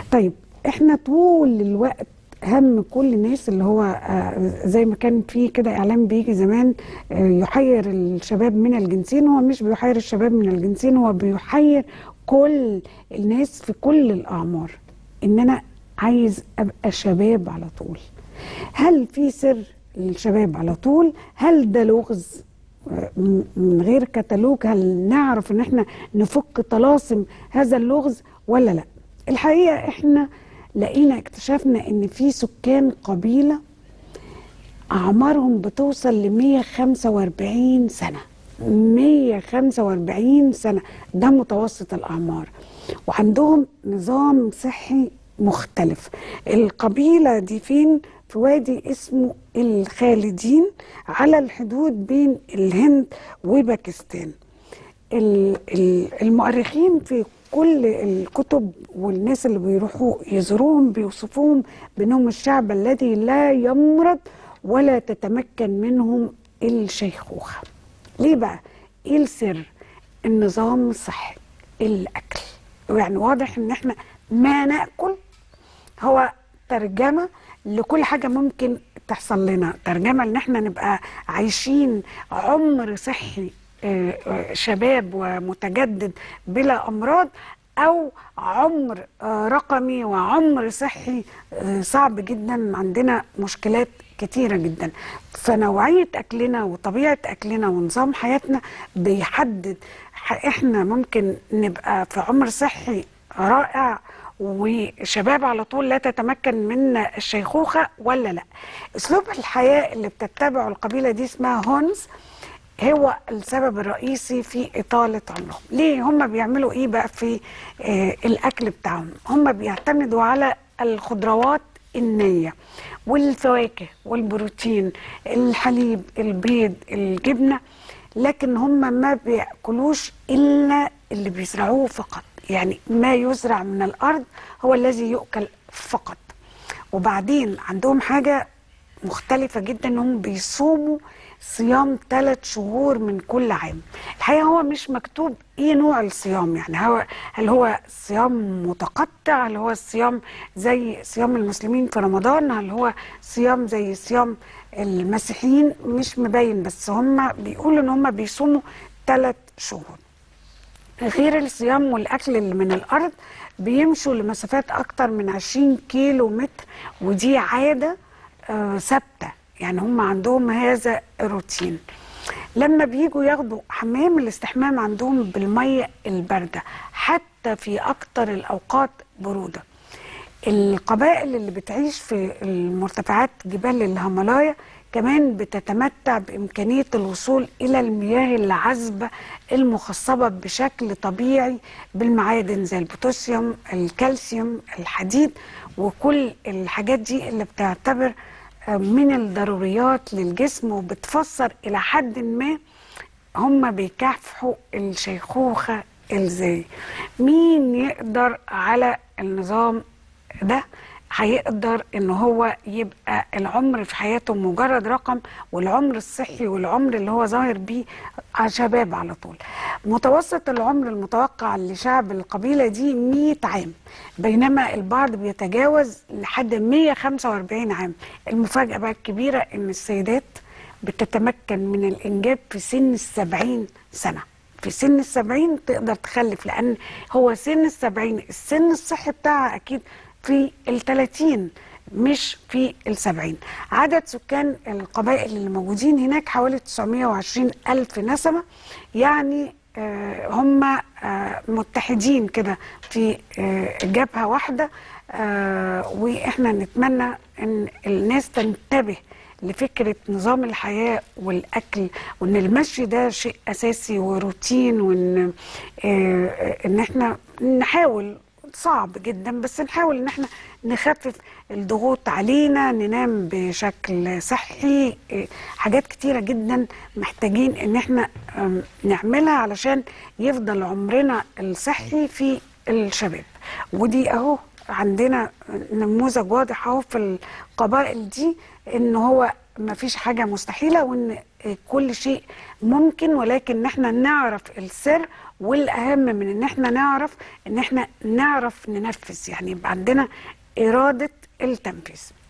طيب احنا طول الوقت هم كل الناس اللي هو آه، زي ما كان في كده اعلان بيجي زمان آه، يحير الشباب من الجنسين هو مش بيحير الشباب من الجنسين هو بيحير كل الناس في كل الاعمار ان انا عايز ابقى شباب على طول هل في سر للشباب على طول هل ده لغز آه، م- من غير كتالوج هل نعرف ان احنا نفك طلاسم هذا اللغز ولا لا الحقيقه احنا لقينا اكتشفنا ان في سكان قبيله اعمارهم بتوصل ل 145 سنه 145 سنه ده متوسط الاعمار وعندهم نظام صحي مختلف القبيله دي فين في وادي اسمه الخالدين على الحدود بين الهند وباكستان ال- ال- المؤرخين في كل الكتب والناس اللي بيروحوا يزوروهم بيوصفوهم بانهم الشعب الذي لا يمرض ولا تتمكن منهم الشيخوخه. ليه بقى؟ ايه السر؟ النظام الصحي، الاكل. يعني واضح ان احنا ما ناكل هو ترجمة لكل حاجة ممكن تحصل لنا ترجمة ان احنا نبقى عايشين عمر صحي آه، آه، شباب ومتجدد بلا امراض او عمر آه، رقمي وعمر صحي آه، صعب جدا عندنا مشكلات كتيرة جدا فنوعية أكلنا وطبيعة أكلنا ونظام حياتنا بيحدد ح- إحنا ممكن نبقى في عمر صحي رائع وشباب على طول لا تتمكن من الشيخوخة ولا لا أسلوب الحياة اللي بتتبعه القبيلة دي اسمها هونز هو السبب الرئيسي في إطالة عمرهم ليه هم بيعملوا إيه بقى في آه الأكل بتاعهم هم بيعتمدوا على الخضروات النية والفواكه والبروتين الحليب البيض الجبنة لكن هم ما بيأكلوش إلا اللي بيزرعوه فقط يعني ما يزرع من الأرض هو الذي يؤكل فقط وبعدين عندهم حاجة مختلفة جدا انهم بيصوموا صيام ثلاث شهور من كل عام الحقيقة هو مش مكتوب ايه نوع الصيام يعني هو هل هو صيام متقطع هل هو الصيام زي صيام المسلمين في رمضان هل هو صيام زي صيام المسيحيين مش مبين بس هم بيقولوا ان هم بيصوموا ثلاث شهور غير الصيام والاكل اللي من الارض بيمشوا لمسافات اكتر من 20 كيلو متر ودي عاده آه، ثابته يعني هم عندهم هذا الروتين لما بيجوا ياخدوا حمام الاستحمام عندهم بالميه البارده حتى في اكتر الاوقات بروده القبائل اللي بتعيش في المرتفعات جبال الهيمالايا كمان بتتمتع بإمكانية الوصول إلى المياه العذبة المخصبة بشكل طبيعي بالمعادن زي البوتاسيوم الكالسيوم الحديد وكل الحاجات دي اللي بتعتبر آه، من الضروريات للجسم وبتفسر إلى حد ما هم بيكافحوا الشيخوخة ازاي مين يقدر على النظام ده هيقدر ان هو يبقى العمر في حياته مجرد رقم والعمر الصحي والعمر اللي هو ظاهر بيه على شباب على طول متوسط العمر المتوقع لشعب القبيلة دي 100 عام بينما البعض بيتجاوز لحد 145 عام المفاجأة بقى الكبيرة ان السيدات بتتمكن من الإنجاب في سن السبعين سنة في سن السبعين تقدر تخلف لأن هو سن السبعين السن الصحي بتاعها أكيد في الثلاثين مش في السبعين عدد سكان القبائل اللي موجودين هناك حوالي 920 ألف نسمة يعني آه، هم آه، متحدين كده في آه، جبهة واحدة آه، وإحنا نتمنى أن الناس تنتبه لفكرة نظام الحياة والأكل وإن المشي ده شيء أساسي وروتين وإن آه، إن إحنا نحاول صعب جدا بس نحاول إن إحنا نخفف الضغوط علينا ننام بشكل صحي آه، حاجات كتيرة جدا محتاجين إن إحنا آم، نعملها علشان يفضل عمرنا الصحي في الشباب ودي أهو عندنا نموذج واضح اهو في القبائل دي ان هو ما فيش حاجه مستحيله وان آه، كل شيء ممكن ولكن ان احنا نعرف السر والاهم من ان احنا نعرف ان احنا نعرف ننفذ يعني يبقى عندنا اراده التنفيذ